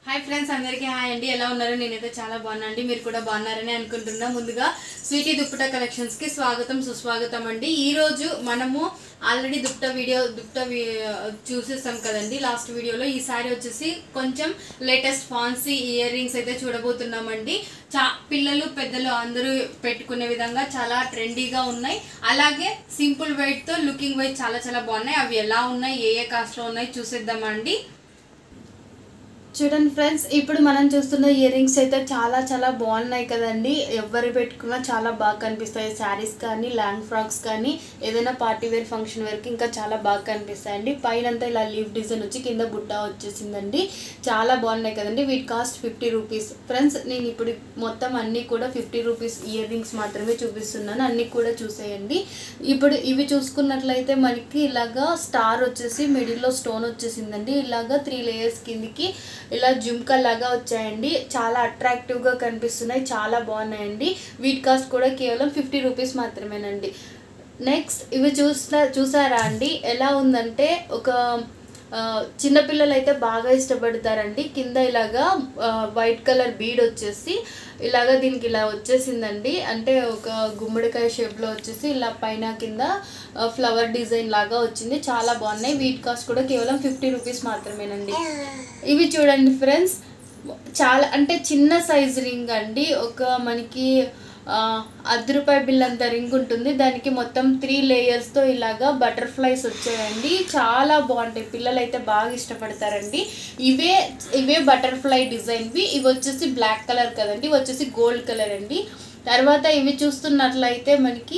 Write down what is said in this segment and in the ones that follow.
hi friends అందరికీ hi అండి ఎలా ఉన్నారు నేనైతే చాలా బాగున్నా అండి మీరు కూడా బాగున్నారని అనుకుంటున్నా ముందుగా స్వీటీ దుప్పట కలెక్షన్స్ కి స్వాగతం సుస్వాగతం అండి ఈ రోజు మనము ఆల్రెడీ దుప్పట వీడియో దుప్పట వి- చూసేసాం కదండి లాస్ట్ వీడియోలో ఈసారి వచ్చేసి కొంచెం లేటెస్ట్ ఫాన్సీ ఇయర్ రింగ్స్ అయితే చూడబోతున్నామండి చా పిల్లలు పెద్దలు అందరూ పెట్టుకునే విధంగా చాలా ట్రెండీగా ఉన్నాయి అలాగే సింపుల్ వెయిట్ తో లుకింగ్ వైజ్ చాలా చాలా బాగున్నాయి అవి ఎలా ఉన్నాయి ఏ ఏ కాస్ట్ లో ఉన్నాయి చూసేద్దామండి చూడండి ఫ్రెండ్స్ ఇప్పుడు మనం చూస్తున్న ఇయర్ రింగ్స్ అయితే చాలా చాలా బాగున్నాయి కదండి ఎవరు పెట్టుకున్నా చాలా బాగా కనిపిస్తాయి శారీస్ కానీ లాంగ్ ఫ్రాక్స్ కానీ ఏదైనా పార్టీ వేర్ ఫంక్షన్ వేర్కి ఇంకా చాలా బాగా కనిపిస్తాయండి పైన అంతా ఇలా లీవ్ డిజైన్ వచ్చి కింద బుట్ట వచ్చేసిందండి చాలా బాగున్నాయి కదండి వీటి కాస్ట్ ఫిఫ్టీ రూపీస్ ఫ్రెండ్స్ నేను ఇప్పుడు మొత్తం అన్నీ కూడా ఫిఫ్టీ రూపీస్ ఇయర్ రింగ్స్ మాత్రమే చూపిస్తున్నాను అన్నీ కూడా చూసేయండి ఇప్పుడు ఇవి చూసుకున్నట్లయితే మనకి ఇలాగా స్టార్ వచ్చేసి మిడిల్లో స్టోన్ వచ్చేసిందండి ఇలాగా త్రీ లేయర్స్ కిందికి ఇలా జుమ్కా లాగా వచ్చాయండి చాలా అట్రాక్టివ్గా కనిపిస్తున్నాయి చాలా బాగున్నాయండి వీటి కాస్ట్ కూడా కేవలం ఫిఫ్టీ రూపీస్ మాత్రమేనండి నెక్స్ట్ ఇవి చూస్తా చూసారా అండి ఎలా ఉందంటే ఒక ఆ, చిన్నపిల్లలు అయితే బాగా ఇష్టపడతారండి కింద ఇలాగా వైట్ కలర్ బీడ్ వచ్చేసి ఇలాగా దీనికి ఇలా వచ్చేసిందండి అంటే ఒక గుమ్మడికాయ షేప్లో వచ్చేసి ఇలా పైన కింద ఫ్లవర్ డిజైన్ లాగా వచ్చింది చాలా బాగున్నాయి వీటి కాస్ట్ కూడా కేవలం ఫిఫ్టీ రూపీస్ మాత్రమేనండి ఇవి చూడండి ఫ్రెండ్స్ చాలా అంటే చిన్న సైజ్ రింగ్ అండి ఒక మనకి ఆ, అర్ధ రూపాయి బిల్ అంత రింగ్ ఉంటుంది దానికి మొత్తం త్రీ లేయర్స్తో ఇలాగా బటర్ఫ్లైస్ వచ్చాయండి చాలా బాగుంటాయి పిల్లలు అయితే బాగా ఇష్టపడతారండి ఇవే ఇవే బటర్ఫ్లై డిజైన్వి ఇవి వచ్చేసి బ్లాక్ కలర్ కదండి ఇవి వచ్చేసి గోల్డ్ కలర్ అండి తర్వాత ఇవి చూస్తున్నట్లయితే మనకి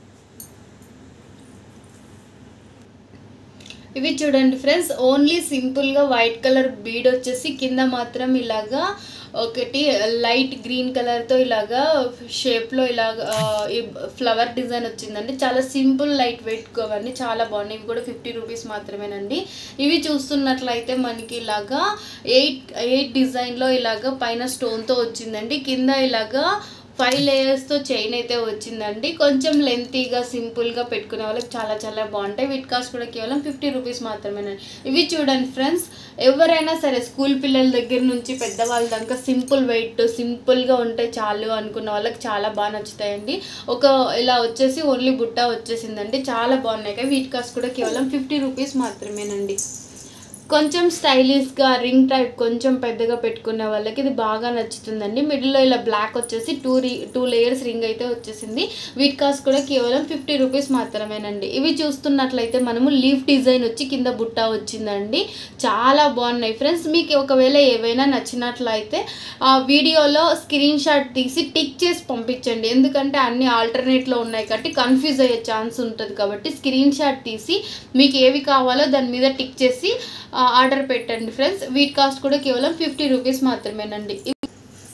ఇవి చూడండి ఫ్రెండ్స్ ఓన్లీ సింపుల్గా వైట్ కలర్ బీడ్ వచ్చేసి కింద మాత్రం ఇలాగా ఒకటి లైట్ గ్రీన్ కలర్తో ఇలాగా షేప్లో ఇలాగా ఆ, ఈ ఫ్లవర్ డిజైన్ వచ్చిందండి చాలా సింపుల్ లైట్ వెయిట్ అవన్నీ చాలా బాగున్నాయి ఇవి కూడా ఫిఫ్టీ రూపీస్ మాత్రమేనండి ఇవి చూస్తున్నట్లయితే మనకి ఇలాగా ఎయిట్ ఎయిట్ డిజైన్లో ఇలాగా పైన స్టోన్తో వచ్చిందండి కింద ఇలాగా ఫైవ్ లేయర్స్తో చైన్ అయితే వచ్చిందండి కొంచెం లెంతీగా సింపుల్గా పెట్టుకునే వాళ్ళకి చాలా చాలా బాగుంటాయి వీటి కాస్ట్ కూడా కేవలం ఫిఫ్టీ రూపీస్ మాత్రమేనండి ఇవి చూడండి ఫ్రెండ్స్ ఎవరైనా సరే స్కూల్ పిల్లల దగ్గర నుంచి పెద్దవాళ్ళ దాకా సింపుల్ వెయిట్ సింపుల్గా ఉంటే చాలు అనుకున్న వాళ్ళకి చాలా బాగా నచ్చుతాయండి ఒక ఇలా వచ్చేసి ఓన్లీ బుట్ట వచ్చేసిందండి చాలా బాగున్నాయి కదా వీటి కాస్ట్ కూడా కేవలం ఫిఫ్టీ రూపీస్ మాత్రమేనండి కొంచెం స్టైలిష్గా రింగ్ టైప్ కొంచెం పెద్దగా పెట్టుకునే వాళ్ళకి ఇది బాగా నచ్చుతుందండి మిడిల్లో ఇలా బ్లాక్ వచ్చేసి టూ రి టూ లేయర్స్ రింగ్ అయితే వచ్చేసింది వీటి కాస్ట్ కూడా కేవలం ఫిఫ్టీ రూపీస్ మాత్రమేనండి ఇవి చూస్తున్నట్లయితే మనము లీఫ్ డిజైన్ వచ్చి కింద బుట్ట వచ్చిందండి చాలా బాగున్నాయి ఫ్రెండ్స్ మీకు ఒకవేళ ఏవైనా నచ్చినట్లయితే ఆ వీడియోలో స్క్రీన్ షాట్ తీసి టిక్ చేసి పంపించండి ఎందుకంటే అన్ని ఆల్టర్నేట్లో ఉన్నాయి కాబట్టి కన్ఫ్యూజ్ అయ్యే ఛాన్స్ ఉంటుంది కాబట్టి స్క్రీన్ షాట్ తీసి మీకు ఏవి కావాలో దాని మీద టిక్ చేసి ఆ, ఆర్డర్ పెట్టండి ఫ్రెండ్స్ వీటి కాస్ట్ కూడా కేవలం ఫిఫ్టీ రూపీస్ మాత్రమేనండి ఇవి-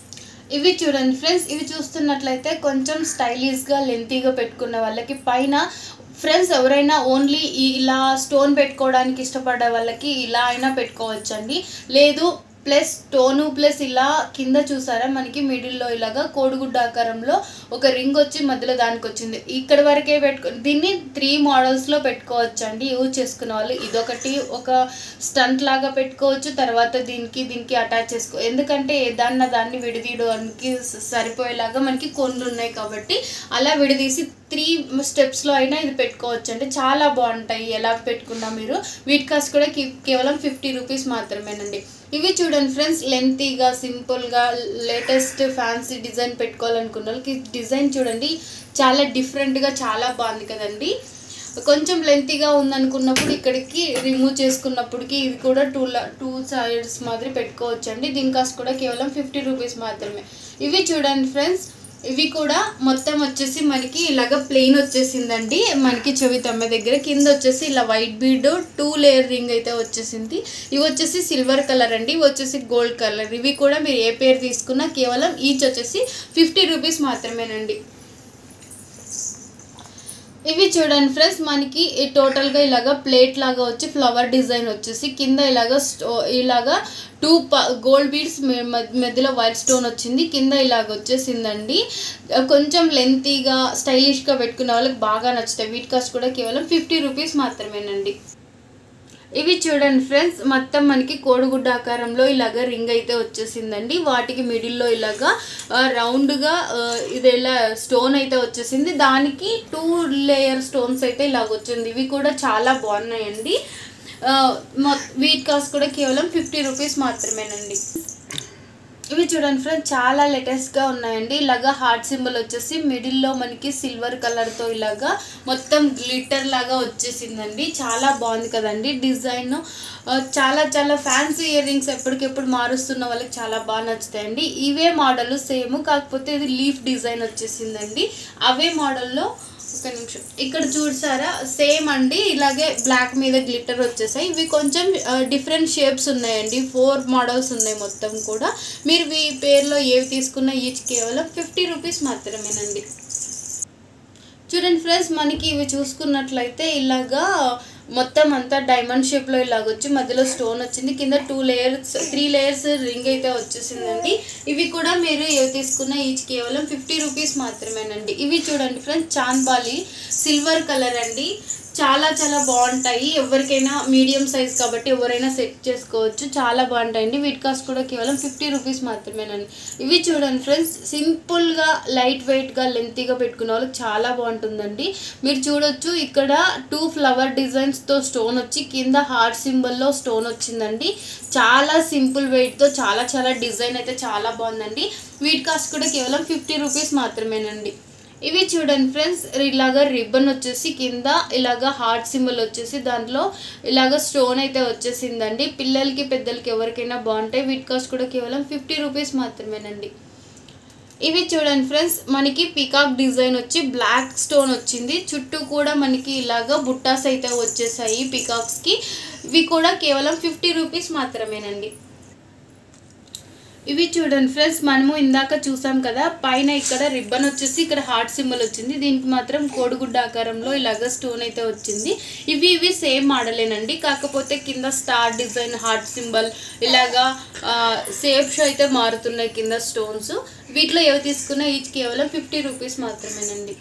ఇవి చూడండి ఫ్రెండ్స్ ఇవి చూస్తున్నట్లయితే కొంచెం స్టైలిష్గా లెంతీగా పెట్టుకున్న వాళ్ళకి పైన ఫ్రెండ్స్ ఎవరైనా ఓన్లీ ఇలా స్టోన్ పెట్టుకోవడానికి ఇష్టపడే వాళ్ళకి ఇలా అయినా పెట్టుకోవచ్చండి లేదు ప్లస్ స్టోను ప్లస్ ఇలా కింద చూసారా మనకి మిడిల్లో ఇలాగా కోడిగుడ్డ ఆకారంలో ఒక రింగ్ వచ్చి మధ్యలో దానికి వచ్చింది ఇక్కడ వరకే పెట్టుకో దీన్ని త్రీ మోడల్స్లో పెట్టుకోవచ్చు అండి యూజ్ చేసుకునే వాళ్ళు ఇదొకటి ఒక స్టంట్ లాగా పెట్టుకోవచ్చు తర్వాత దీనికి దీనికి అటాచ్ చేసుకో ఎందుకంటే దాన్న దాన్ని విడదీయడానికి స- సరిపోయేలాగా మనకి కొన్ని ఉన్నాయి కాబట్టి అలా విడదీసి త్రీ స్టెప్స్లో అయినా ఇది పెట్టుకోవచ్చు అంటే చాలా బాగుంటాయి ఎలా పెట్టుకున్నా మీరు వీటి కాస్ట్ కూడా కి- కేవలం ఫిఫ్టీ రూపీస్ మాత్రమేనండి ఇవి చూడండి ఫ్రెండ్స్ లెంతీగా సింపుల్గా లేటెస్ట్ ఫ్యాన్సీ డిజైన్ పెట్టుకోవాలనుకున్న వాళ్ళకి డిజైన్ చూడండి చాలా డిఫరెంట్గా చాలా బాగుంది కదండి కొంచెం లెంతీగా ఉందనుకున్నప్పుడు ఇక్కడికి రిమూవ్ చేసుకున్నప్పటికి ఇది కూడా టూ టూ సైడ్స్ మాదిరి పెట్టుకోవచ్చు అండి దీని కాస్ట్ కూడా కేవలం ఫిఫ్టీ రూపీస్ మాత్రమే ఇవి చూడండి ఫ్రెండ్స్ ఇవి కూడా మొత్తం వచ్చేసి మనకి ఇలాగ ప్లెయిన్ వచ్చేసిందండి మనకి చెవి తమ్మె దగ్గర కింద వచ్చేసి ఇలా white bead two layer ring అయితే వచ్చేసింది ఇవి వచ్చేసి సిల్వర్ కలర్ అండి ఇవి వచ్చేసి గోల్డ్ కలర్ ఇవి కూడా మీరు ఏ పేరు తీసుకున్నా కేవలం ఈచ్ వచ్చేసి ఫిఫ్టీ రూపీస్ మాత్రమేనండి ఇవి చూడండి ఫ్రెండ్స్ మనకి ఈ టోటల్గా ఇలాగా ప్లేట్ లాగా వచ్చి ఫ్లవర్ డిజైన్ వచ్చేసి కింద ఇలాగా స్టో ఇలాగా టూ ప గోల్డ్ బీడ్స్ మధ్యలో వైట్ స్టోన్ వచ్చింది కింద ఇలాగ వచ్చేసిందండి కొంచెం లెంతీగా స్టైలిష్గా పెట్టుకునే వాళ్ళకి బాగా నచ్చుతాయి వీటి కాస్ట్ కూడా కేవలం ఫిఫ్టీ రూపీస్ మాత్రమేనండి ఇవి చూడండి ఫ్రెండ్స్ మొత్తం మనకి కోడిగుడ్డ ఆకారంలో ఇలాగ రింగ్ అయితే వచ్చేసిందండి వాటికి మిడిల్లో ఇలాగా ఆ, రౌండ్గా ఆ, ఇది ఇలా స్టోన్ అయితే వచ్చేసింది దానికి టూ లేయర్ స్టోన్స్ అయితే ఇలాగ వచ్చింది ఇవి కూడా చాలా బాగున్నాయండి ఆ, మొ- వీటి కాస్ట్ కూడా కేవలం ఫిఫ్టీ రూపీస్ మాత్రమేనండి ఇవి చూడండి ఫ్రెండ్స్ చాలా లేటెస్ట్గా ఉన్నాయండి ఇలాగా హార్ట్ సింబల్ వచ్చేసి మిడిల్లో మనకి సిల్వర్ కలర్తో ఇలాగా మొత్తం గ్లిటర్ లాగా వచ్చేసిందండి చాలా బాగుంది కదండి డిజైన్ ఆ, చాలా చాలా ఫ్యాన్సీ ఇయర్ రింగ్స్ ఎప్పటికెప్పుడు మారుస్తున్న వాళ్ళకి చాలా బాగా నచ్చుతాయండి ఇవే మోడల్ సేమ్ కాకపోతే ఇది లీఫ్ డిజైన్ వచ్చేసిందండి అవే మోడల్లో ఒక నిమిషం ఇక్కడ చూసారా సేమ్ అండి ఇలాగే బ్లాక్ మీద గ్లిటర్ వచ్చేసాయి ఇవి కొంచెం డిఫరెంట్ షేప్స్ ఉన్నాయండి ఫోర్ మోడల్స్ ఉన్నాయి మొత్తం కూడా మీరు ఈ పేర్లో ఏవి తీసుకున్నా ఈచ్ కేవలం ఫిఫ్టీ రూపీస్ మాత్రమేనండి చూడండి ఫ్రెండ్స్ మనకి ఇవి చూసుకున్నట్లయితే ఇలాగా మొత్తం అంతా డైమండ్ షేప్లో ఇలాగ వచ్చి మధ్యలో స్టోన్ వచ్చింది కింద two layers three layers ring అయితే వచ్చేసిందండి ఇవి కూడా మీరు ఏవి తీసుకున్నా ఈచ్ కేవలం ఫిఫ్టీ రూపీస్ మాత్రమేనండి ఇవి చూడండి ఫ్రెండ్స్ చాంద్బాలి సిల్వర్ కలర్ అండి చాలా చాలా బాగుంటాయి ఎవరికైనా మీడియం సైజ్ కాబట్టి ఎవరైనా సెట్ చేసుకోవచ్చు చాలా బాగుంటాయండి వీటి కాస్ట్ కూడా కేవలం ఫిఫ్టీ రూపీస్ మాత్రమేనండి ఇవి చూడండి ఫ్రెండ్స్ సింపుల్గా లైట్ వెయిట్గా లెంతీగా పెట్టుకునే వాళ్ళకి చాలా బాగుంటుందండి మీరు చూడొచ్చు ఇక్కడ టూ ఫ్లవర్ డిజైన్స్తో స్టోన్ వచ్చి కింద హార్ట్ సింబల్లో స్టోన్ వచ్చిందండి చాలా సింపుల్ వెయిట్తో చాలా చాలా డిజైన్ అయితే చాలా బాగుందండి వీటి కాస్ట్ కూడా కేవలం ఫిఫ్టీ రూపీస్ మాత్రమేనండి ఇవి చూడండి ఫ్రెండ్స్ ఇలాగ రిబ్బన్ వచ్చేసి కింద ఇలాగ హార్ట్ సింబల్ వచ్చేసి దాంట్లో ఇలాగ స్టోన్ అయితే వచ్చేసిందండి పిల్లలకి పెద్దలకి ఎవరికైనా బాగుంటాయి వీటి కాస్ట్ కూడా కేవలం ఫిఫ్టీ రూపీస్ మాత్రమేనండి ఇవి చూడండి ఫ్రెండ్స్ మనకి పికాక్ డిజైన్ వచ్చి బ్లాక్ స్టోన్ వచ్చింది చుట్టూ కూడా మనకి ఇలాగ బుట్టాస్ అయితే వచ్చేసాయి పికాక్స్కి ఇవి కూడా కేవలం ఫిఫ్టీ రూపీస్ మాత్రమేనండి ఇవి చూడండి ఫ్రెండ్స్ మనము ఇందాక చూసాం కదా పైన ఇక్కడ రిబ్బన్ వచ్చేసి ఇక్కడ హార్ట్ సింబల్ వచ్చింది దీనికి మాత్రం కోడిగుడ్డ ఆకారంలో ఇలాగ స్టోన్ అయితే వచ్చింది ఇవి ఇవి సేమ్ మోడలేనండి కాకపోతే కింద స్టార్ డిజైన్ హార్ట్ సింబల్ ఇలాగా సేఫ్స్ అయితే మారుతున్నాయి కింద స్టోన్స్ వీటిలో ఏవి తీసుకున్నా ఈచ్ కేవలం ఫిఫ్టీ రూపీస్ మాత్రమేనండి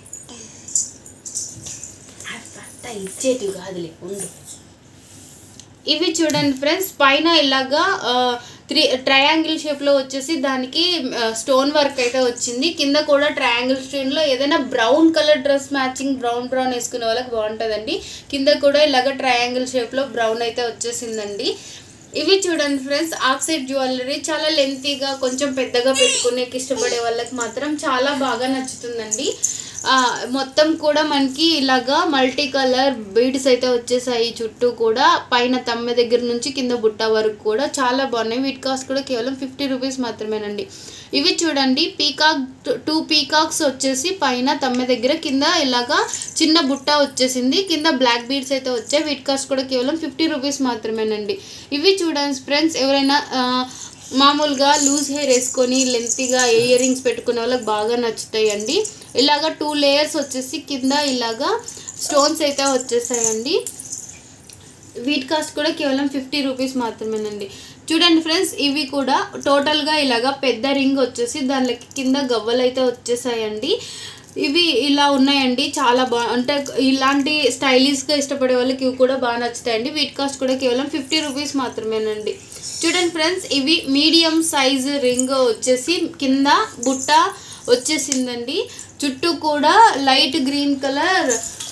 ఇచ్చేటివి కాదులే ఉండు ఇవి చూడండి ఫ్రెండ్స్ పైన ఇలాగా త్రీ ట్రయాంగిల్ షేప్లో వచ్చేసి దానికి స్టోన్ వర్క్ అయితే వచ్చింది కింద కూడా ట్రయాంగిల్ స్టోన్లో ఏదైనా brown colour dress matching brown brown వేసుకునే వాళ్ళకి బాగుంటుందండి కింద కూడా ఇలాగ ట్రయాంగిల్ షేప్లో బ్రౌన్ అయితే వచ్చేసిందండి ఇవి చూడండి ఫ్రెండ్స్ ఆక్సైడ్ జ్యువెలరీ చాలా లెంతీగా కొంచెం పెద్దగా పెట్టుకునేకి ఇష్టపడే వాళ్ళకి మాత్రం చాలా బాగా నచ్చుతుందండి ఆ, మొత్తం కూడా మనకి ఇలాగా మల్టీ కలర్ బీడ్స్ అయితే వచ్చేసాయి చుట్టూ కూడా పైన తమ్మె దగ్గర నుంచి కింద బుట్ట వరకు కూడా చాలా బాగున్నాయి వీటి కాస్ట్ కూడా కేవలం ఫిఫ్టీ రూపీస్ మాత్రమేనండి ఇవి చూడండి పీకాక్ టూ పీకాక్స్ వచ్చేసి పైన తమ్మె దగ్గర కింద ఇలాగా చిన్న బుట్ట వచ్చేసింది కింద బ్లాక్ బీడ్స్ అయితే వచ్చాయి వీటి కాస్ట్ కూడా కేవలం ఫిఫ్టీ రూపీస్ మాత్రమేనండి ఇవి చూడండి ఫ్రెండ్స్ ఎవరైనా ఆ, మామూలుగా లూజ్ హెయిర్ వేసుకొని లెంతీగా ఇయర్ రింగ్స్ పెట్టుకునే వాళ్ళకి బాగా నచ్చుతాయండి ఇలాగా టూ లేయర్స్ వచ్చేసి కింద ఇలాగా స్టోన్స్ అయితే వచ్చేసాయండి వీటి కాస్ట్ కూడా కేవలం ఫిఫ్టీ రూపీస్ మాత్రమేనండి చూడండి ఫ్రెండ్స్ ఇవి కూడా టోటల్గా ఇలాగా పెద్ద రింగ్ వచ్చేసి దానికి కింద గవ్వలు అయితే వచ్చేసాయండి ఇవి ఇలా ఉన్నాయండి చాలా బా అంటే ఇలాంటి స్టైలిష్గా ఇష్టపడే వాళ్ళకి ఇవి కూడా బాగా నచ్చుతాయండి వీటి కాస్ట్ కూడా కేవలం ఫిఫ్టీ రూపీస్ మాత్రమేనండి చూడండి ఫ్రెండ్స్ ఇవి మీడియం సైజ్ రింగ్ వచ్చేసి కింద బుట్ట వచ్చేసిందండి చుట్టూ కూడా light green colour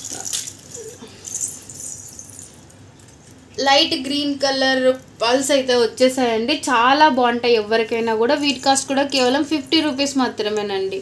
light green colour pearls అయితే వచ్చేసాయండి చాలా బాగుంటాయి ఎవరికైనా కూడా వీటి కాస్ట్ కూడా కేవలం ఫిఫ్టీ రూపీస్ మాత్రమేనండి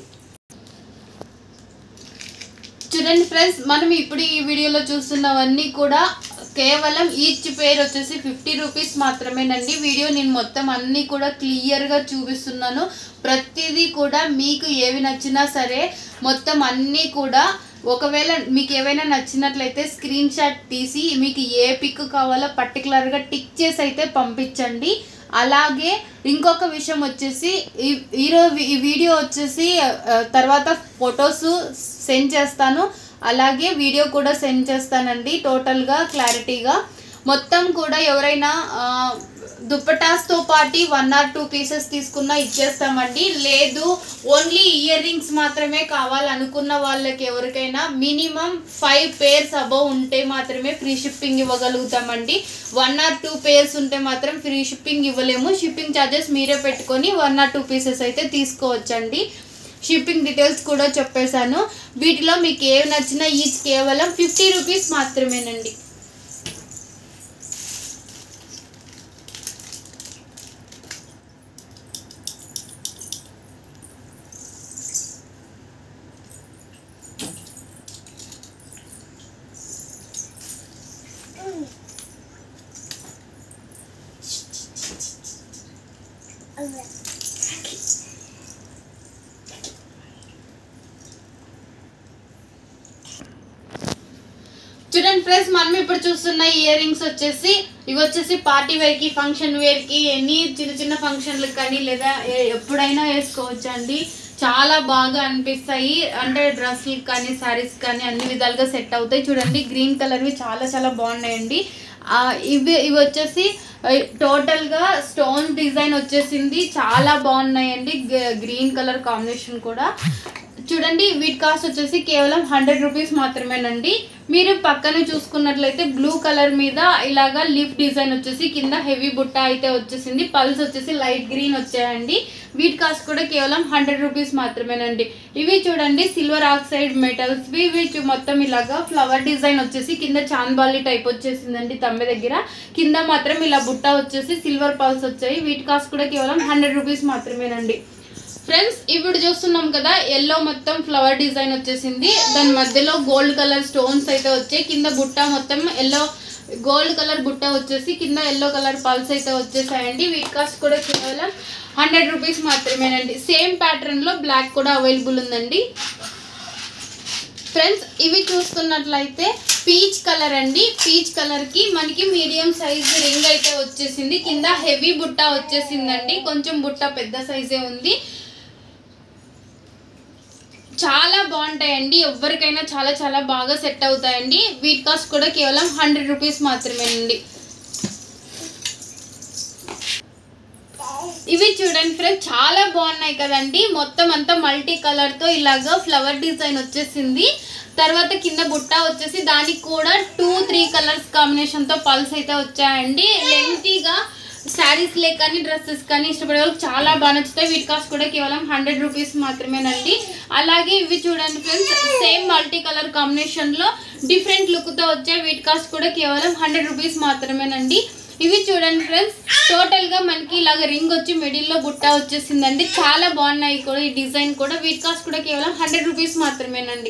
చూడండి ఫ్రెండ్స్ మనం ఇప్పుడు ఈ వీడియోలో చూస్తున్నవన్నీ కూడా కేవలం ఈచ్ పేర్ వచ్చేసి ఫిఫ్టీ రూపీస్ మాత్రమేనండి వీడియో నేను మొత్తం అన్నీ కూడా క్లియర్గా చూపిస్తున్నాను ప్రతిదీ కూడా మీకు ఏవి నచ్చినా సరే మొత్తం అన్నీ కూడా ఒకవేళ మీకు ఏవైనా నచ్చినట్లయితే స్క్రీన్ షాట్ తీసి మీకు ఏ పిక్ కావాలో పర్టికులర్గా టిక్ చేసి అయితే పంపించండి అలాగే ఇంకొక విషయం వచ్చేసి ఈ ఈరోజు ఈ వీడియో వచ్చేసి ఆ, తర్వాత ఫొటోస్ సెండ్ చేస్తాను అలాగే వీడియో కూడా సెండ్ చేస్తానండి టోటల్గా క్లారిటీగా మొత్తం కూడా ఎవరైనా ఆ, దుప్పటాస్తో పాటు వన్ ఆర్ టూ పీసెస్ తీసుకున్నా ఇచ్చేస్తామండి లేదు ఓన్లీ ఇయర్ రింగ్స్ మాత్రమే కావాలనుకున్న వాళ్ళకి ఎవరికైనా మినిమం ఫైవ్ పేర్స్ అబవ్ ఉంటే మాత్రమే ఫ్రీ షిప్పింగ్ ఇవ్వగలుగుతామండి వన్ ఆర్ టూ పేర్స్ ఉంటే మాత్రం ఫ్రీ షిప్పింగ్ ఇవ్వలేము షిప్పింగ్ ఛార్జెస్ మీరే పెట్టుకొని వన్ ఆర్ టూ పీసెస్ అయితే తీసుకోవచ్చండి షిప్పింగ్ డీటెయిల్స్ కూడా చెప్పేశాను వీటిలో మీకు ఏవి నచ్చినా ఈచ్ కేవలం ఫిఫ్టీ రూపీస్ మాత్రమేనండి చూడండి ఫ్రెండ్స్ మనం ఇప్పుడు చూస్తున్న ఇయర్ రింగ్స్ వచ్చేసి ఇవి వచ్చేసి పార్టీ వేర్ కి ఫంక్షన్ వేర్ కి ఎన్ని చిన్న చిన్న ఫంక్షన్లకు కానీ లేదా ఏ- ఎప్పుడైనా వేసుకోవచ్చు అండి చాలా బాగా అనిపిస్తాయి అంటే డ్రెస్లకు కానీ శారీస్ కానీ అన్ని విధాలుగా సెట్ అవుతాయి చూడండి గ్రీన్ కలర్వి చాలా చాలా బాగున్నాయండి ఆ, ఇవి ఇవి వచ్చేసి ఆ, టోటల్గా స్టోన్ డిజైన్ వచ్చేసింది చాలా బాగున్నాయండి గ- గ్రీన్ కలర్ కాంబినేషన్ కూడా చూడండి వీటి కాస్ట్ వచ్చేసి కేవలం హండ్రెడ్ రూపీస్ మాత్రమేనండి మీరు పక్కన చూసుకున్నట్లయితే బ్లూ కలర్ మీద ఇలాగా లీఫ్ డిజైన్ వచ్చేసి కింద హెవీ బుట్ట అయితే వచ్చేసింది పల్స్ వచ్చేసి లైట్ గ్రీన్ వచ్చాయండి వీటి కాస్ట్ కూడా కేవలం హండ్రెడ్ రూపీస్ మాత్రమేనండి ఇవి చూడండి సిల్వర్ ఆక్సైడ్ మెటల్స్ ఇవి చూ- మొత్తం ఇలాగా ఫ్లవర్ డిజైన్ వచ్చేసి కింద చాంద్బాలి టైప్ వచ్చేసిందండి తమ్మె దగ్గర కింద మాత్రం ఇలా బుట్ట వచ్చేసి సిల్వర్ పల్స్ వచ్చాయి వీటి కాస్ట్ కూడా కేవలం హండ్రెడ్ రూపీస్ మాత్రమేనండి ఫ్రెండ్స్ ఇప్పుడు చూస్తున్నాం కదా ఎల్లో మొత్తం ఫ్లవర్ డిజైన్ వచ్చేసింది దాని మధ్యలో గోల్డ్ కలర్ స్టోన్స్ అయితే వచ్చాయి కింద బుట్ట మొత్తం ఎల్లో గోల్డ్ కలర్ బుట్ట వచ్చేసి కింద ఎల్లో కలర్ పల్స్ అయితే వచ్చేసాయండి వీటి కాస్ట్ కూడా కేవలం హండ్రెడ్ రూపీస్ మాత్రమేనండి సేమ్ ప్యాటర్న్ లో బ్లాక్ కూడా అవైలబుల్ ఉందండి ఫ్రెండ్స్ ఇవి చూస్తున్నట్లయితే పీచ్ కలర్ అండి పీచ్ కలర్ కి మనకి మీడియం సైజ్ రింగ్ అయితే వచ్చేసింది కింద హెవీ బుట్ట వచ్చేసిందండి కొంచెం బుట్ట పెద్ద సైజే ఉంది చాలా బాగుంటాయండి ఎవరికైనా చాలా చాలా బాగా సెట్ అవుతాయండి వీటి కాస్ట్ కూడా కేవలం హండ్రెడ్ రూపీస్ మాత్రమేనండి ఇవి చూడండి ఫ్రెండ్స్ చాలా బాగున్నాయి కదండి మొత్తం అంతా మల్టీ కలర్ తో ఇలాగా ఫ్లవర్ డిజైన్ వచ్చేసింది తర్వాత కింద బుట్ట వచ్చేసి దానికి కూడా టూ త్రీ కలర్స్ కాంబినేషన్ తో పల్స్ అయితే వచ్చాయండి లెంతీగా శారీస్ లే కానీ డ్రెస్సెస్ కానీ ఇష్టపడే వాళ్ళకి చాలా బాగా నచ్చుతాయి వీటి కాస్ట్ కూడా కేవలం హండ్రెడ్ రూపీస్ మాత్రమేనండి అలాగే ఇవి చూడండి friends same multi colour combination లో డిఫరెంట్ లుక్ తో వచ్చాయి వీటి కాస్ట్ కూడా కేవలం హండ్రెడ్ రూపీస్ మాత్రమేనండి ఇవి చూడండి ఫ్రెండ్స్ టోటల్ గా మనకి ఇలాగ రింగ్ వచ్చి మిడిల్ లో బుట్ట వచ్చేసిందండి చాలా బాగున్నాయి కూడా ఈ డిజైన్ కూడా వీటి కాస్ట్ కూడా కేవలం హండ్రెడ్ రూపీస్ మాత్రమేనండి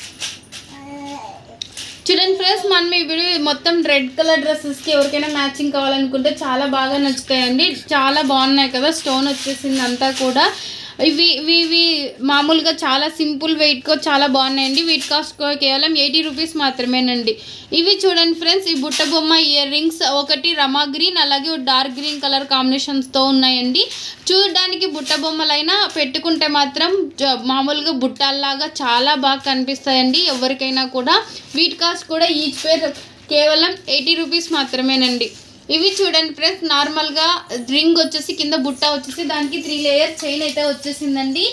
చూడండి ఫ్రెండ్స్ మనం ఇప్పుడు మొత్తం రెడ్ కలర్ డ్రెస్సెస్కి ఎవరికైనా మ్యాచింగ్ కావాలనుకుంటే చాలా బాగా నచ్చుతాయండి చాలా బాగున్నాయి కదా స్టోన్ వచ్చేసింది అంతా కూడా ఇవి ఇవి ఇవి మామూలుగా చాలా సింపుల్ వెయిట్గా చాలా బాగున్నాయండి వీటి కాస్ట్ కూడా కేవలం ఎయిటీ రూపీస్ మాత్రమేనండి ఇవి చూడండి ఫ్రెండ్స్ ఈ బుట్ట బొమ్మ ఇయర్ రింగ్స్ ఒకటి రమా గ్రీన్ అలాగే డార్క్ గ్రీన్ కలర్ కాంబినేషన్స్తో ఉన్నాయండి చూడడానికి బుట్ట బొమ్మలైనా పెట్టుకుంటే మాత్రం జ- మామూలుగా బుట్టల్లాగా చాలా బాగా కనిపిస్తాయండి ఎవరికైనా కూడా వీటి కాస్ట్ కూడా ఈచ్ పేర్ కేవలం ఎయిటీ రూపీస్ మాత్రమేనండి ఇవి చూడండి ఫ్రెండ్స్ నార్మల్గా రింగ్ వచ్చేసి కింద బుట్ట వచ్చేసి దానికి త్రీ లేయర్ చైన్ అయితే వచ్చేసిందండి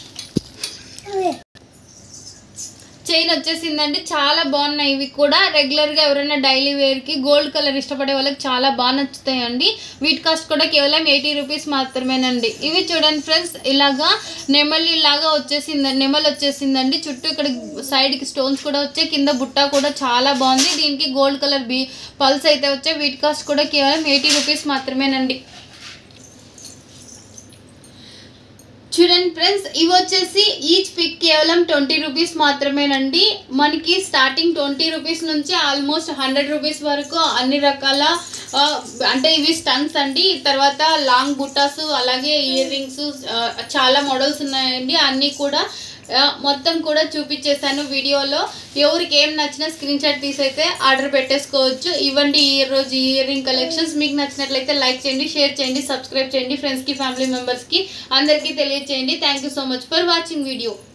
చైన్ వచ్చేసిందండి చాలా బాగున్నాయి ఇవి కూడా రెగ్యులర్గా ఎవరైనా డైలీ వేర్కి గోల్డ్ కలర్ ఇష్టపడే వాళ్ళకి చాలా బాగా నచ్చుతాయండి వీటి కాస్ట్ కూడా కేవలం ఎయిటీ రూపీస్ మాత్రమేనండి ఇవి చూడండి ఫ్రెండ్స్ ఇలాగా నెమలి లాగా వచ్చేసిందండి నెమలి వచ్చేసిందండి చుట్టూ ఇక్కడ సైడ్కి స్టోన్స్ కూడా వచ్చాయి కింద బుట్ట కూడా చాలా బాగుంది దీనికి గోల్డ్ కలర్ బీ పల్స్ అయితే వచ్చాయి వీటి కాస్ట్ కూడా కేవలం ఎయిటీ రూపీస్ మాత్రమేనండి చూడండి ఫ్రెండ్స్ ఇవి వచ్చేసి ఈచ్ పిక్ కేవలం ట్వంటీ రూపీస్ మాత్రమేనండి మనకి స్టార్టింగ్ ట్వంటీ రూపీస్ నుంచి ఆల్మోస్ట్ హండ్రెడ్ రూపీస్ వరకు అన్ని రకాల ఆ, అంటే ఇవి స్టన్స్ అండి తర్వాత లాంగ్ బుట్టాస్ అలాగే ఇయర్ రింగ్స్ చాలా మోడల్స్ ఉన్నాయండి అన్నీ కూడా ఆ, మొత్తం కూడా చూపించేశాను వీడియోలో ఎవరికి ఏం నచ్చినా స్క్రీన్ షాట్ తీసైతే ఆర్డర్ పెట్టేసుకోవచ్చు ఇవ్వండి ఈ రోజు ఇయర్ రింగ్ కలెక్షన్స్ మీకు నచ్చినట్లయితే లైక్ చేయండి షేర్ చేయండి సబ్స్క్రైబ్ చేయండి ఫ్రెండ్స్కి ఫ్యామిలీ మెంబర్స్కి అందరికీ తెలియచేయండి thank you so much for watching video